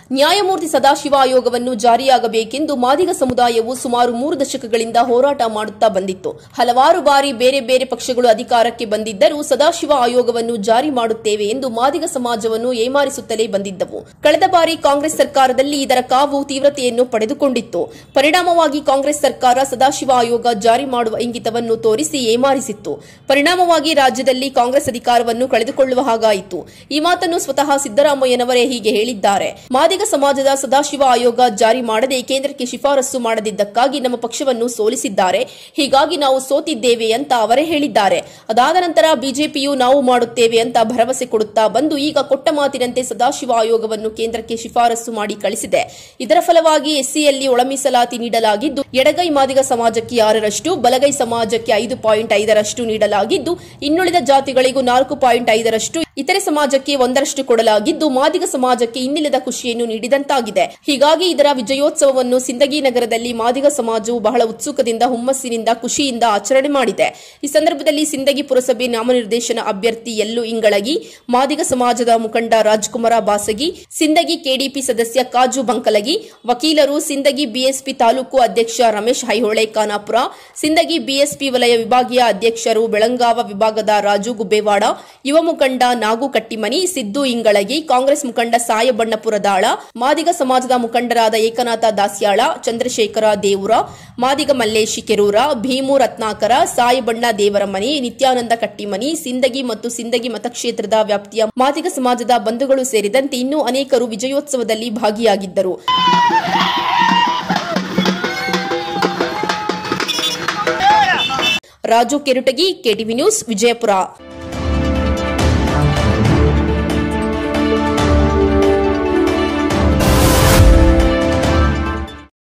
ನ್ಯಾಯಮೂರ್ತಿ ಸದಾಶಿವ ಆಯೋಗವನ್ನು ಜಾರಿಯಾಗಬೇಕೆಂದು ಮಾದಿಗ ಸಮುದಾಯವು ಸುಮಾರು ಮೂರು ದಶಕಗಳಿಂದ ಹೋರಾಟ ಮಾಡುತ್ತಾ ಬಂದಿತ್ತು ಹಲವಾರು ಬಾರಿ ಬೇರೆ ಬೇರೆ ಪಕ್ಷಗಳು ಅಧಿಕಾರಕ್ಕೆ ಬಂದಿದ್ದರೂ ಸದಾಶಿವ ಆಯೋಗವನ್ನು ಜಾರಿ ಮಾಡುತ್ತೇವೆ ಎಂದು ಮಾದಿಗ ಸಮಾಜವನ್ನು ಏಮಾರಿಸುತ್ತಲೇ ಬಂದಿದ್ದವು ಕಳೆದ ಬಾರಿ ಕಾಂಗ್ರೆಸ್ ಸರ್ಕಾರದಲ್ಲಿ ಇದರ ಕಾವು ತೀವ್ರತೆಯನ್ನು ಪಡೆದುಕೊಂಡಿತ್ತು ಪರಿಣಾಮವಾಗಿ ಕಾಂಗ್ರೆಸ್ ಸರ್ಕಾರ ಸದಾಶಿವ ಆಯೋಗ ಜಾರಿ ಮಾಡುವ ಇಂಗಿತವನ್ನು ತೋರಿಸಿ ಏಮಾರಿಸಿತ್ತು ಪರಿಣಾಮವಾಗಿ ರಾಜ್ಯದಲ್ಲಿ ಕಾಂಗ್ರೆಸ್ ಅಧಿಕಾರವನ್ನು ಕಳೆದುಕೊಳ್ಳುವ ಹಾಗಾಯಿತು ಈ ಮಾತನ್ನು ಸ್ವತಃ ಸಿದ್ದರಾಮಯ್ಯನವರೇ ಹೀಗೆ ಹೇಳಿದ್ದಾರೆ ಮಾದಿಗ ಸಮಾಜದ ಸದಾಶಿವ ಆಯೋಗ ಜಾರಿ ಮಾಡದೆ ಕೇಂದ್ರಕ್ಕೆ ಶಿಫಾರಸು ಮಾಡದಿದ್ದಕ್ಕಾಗಿ ನಮ್ಮ ಪಕ್ಷವನ್ನು ಸೋಲಿಸಿದ್ದಾರೆ ಹೀಗಾಗಿ ನಾವು ಸೋತಿದ್ದೇವೆ ಅಂತ ಅವರೇ ಹೇಳಿದ್ದಾರೆ ಅದಾದ ನಂತರ ಬಿಜೆಪಿಯು ನಾವು ಮಾಡುತ್ತೇವೆ ಅಂತ ಭರವಸೆ ಕೊಡುತ್ತಾ ಬಂದು ಈಗ ಕೊಟ್ಟ ಮಾತಿನಂತೆ ಸದಾಶಿವ ಆಯೋಗವನ್ನು ಕೇಂದ್ರಕ್ಕೆ ಶಿಫಾರಸು ಮಾಡಿ ಕಳಿಸಿದೆ ಇದರ ಫಲವಾಗಿ ಎಸ್ಸಿಯಲ್ಲಿ ಒಳ ಮೀಸಲಾತಿ ನೀಡಲಾಗಿದ್ದು ಎಡಗೈ ಮಾದಿಗ ಸಮಾಜಕ್ಕೆ ಆರರಷ್ಟು ಬಲಗೈ ಸಮಾಜಕ್ಕೆ ಐದು ಪಾಯಿಂಟ್ ಐದರಷ್ಟು ನೀಡಲಾಗಿದ್ದು ಇನ್ನುಳಿದ ಜಾತಿಗಳಿಗೂ ನಾಲ್ಕು ಪಾಯಿಂಟ್ ಐದರಷ್ಟು ಇತರೆ ಸಮಾಜಕ್ಕೆ ಒಂದರಷ್ಟು ಕೊಡಲಾಗಿದ್ದು ಮಾದಿಗ ಸಮಾಜಕ್ಕೆ ಇನ್ನಿಲ್ಲದ ಖುಷಿಯನ್ನು ನೀಡಿದಂತಾಗಿದೆ ಹೀಗಾಗಿ ಇದರ ವಿಜಯೋತ್ಸವವನ್ನು ಸಿಂದಗಿ ನಗರದಲ್ಲಿ ಮಾದಿಗ ಸಮಾಜವು ಬಹಳ ಉತ್ಸುಕದಿಂದ ಹುಮ್ಮಸ್ಸಿನಿಂದ ಖುಷಿಯಿಂದ ಆಚರಣೆ ಮಾಡಿದೆ ಈ ಸಂದರ್ಭದಲ್ಲಿ ಸಿಂದಗಿ ಪುರಸಭೆ ನಾಮನಿರ್ದೇಶನ ಅಭ್ಯರ್ಥಿ ಯಲ್ಲು ಇಂಗಳಗಿ ಮಾದಿಗ ಸಮಾಜದ ಮುಖಂಡ ರಾಜ್ಕುಮಾರ ಬಾಸಗಿ ಸಿಂದಗಿ ಕೆಡಿಪಿ ಸದಸ್ಯ ಕಾಜು ಬಂಕಲಗಿ ವಕೀಲರು ಸಿಂದಗಿ ಬಿಎಸ್ಪಿ ತಾಲೂಕು ಅಧ್ಯಕ್ಷ ರಮೇಶ್ ಹೈಹೊಳೆ ಖಾನಾಪುರ ಸಿಂದಗಿ ಬಿಎಸ್ಪಿ ವಲಯ ವಿಭಾಗೀಯ ಅಧ್ಯಕ್ಷರು ಬೆಳಂಗಾವ ವಿಭಾಗದ ರಾಜು ಗುಬ್ಬೇವಾಡ ಯುವ ಮುಖಂಡ ನಾಗು ಕಟ್ಟಿಮನಿ ಸಿದ್ದು ಇಂಗಳಗಿ ಕಾಂಗ್ರೆಸ್ ಮುಖಂಡ ಸಾಯಬಣ್ಣಪುರ ದಾಳ ಮಾದಿಗ ಸಮಾಜದ ಮುಖಂಡರಾದ ಏಕನಾಥ ದಾಸ್ಯಾಳ ಚಂದ್ರಶೇಖರ ದೇವುರ ಮಾದಿಗ ಮಲ್ಲೇಶಿ ಕೆರೂರ ಭೀಮು ರತ್ನಾಕರ ಸಾಯಬಣ್ಣ ದೇವರಮನಿ ನಿತ್ಯಾನಂದ ಕಟ್ಟಿಮನಿ ಸಿಂದಗಿ ಮತ್ತು ಸಿಂದಗಿ ಮತಕ್ಷೇತ್ರದ ವ್ಯಾಪ್ತಿಯ ಮಾದಿಗ ಸಮಾಜದ ಬಂಧುಗಳು ಸೇರಿದಂತೆ ಇನ್ನೂ ಅನೇಕರು ವಿಜಯೋತ್ಸವದಲ್ಲಿ ಭಾಗಿಯಾಗಿದ್ದರು ರಾಜು ಕೆರುಟಗಿ ಕೆಟಿವಿ ನ್ಯೂಸ್ ವಿಜಯಪುರ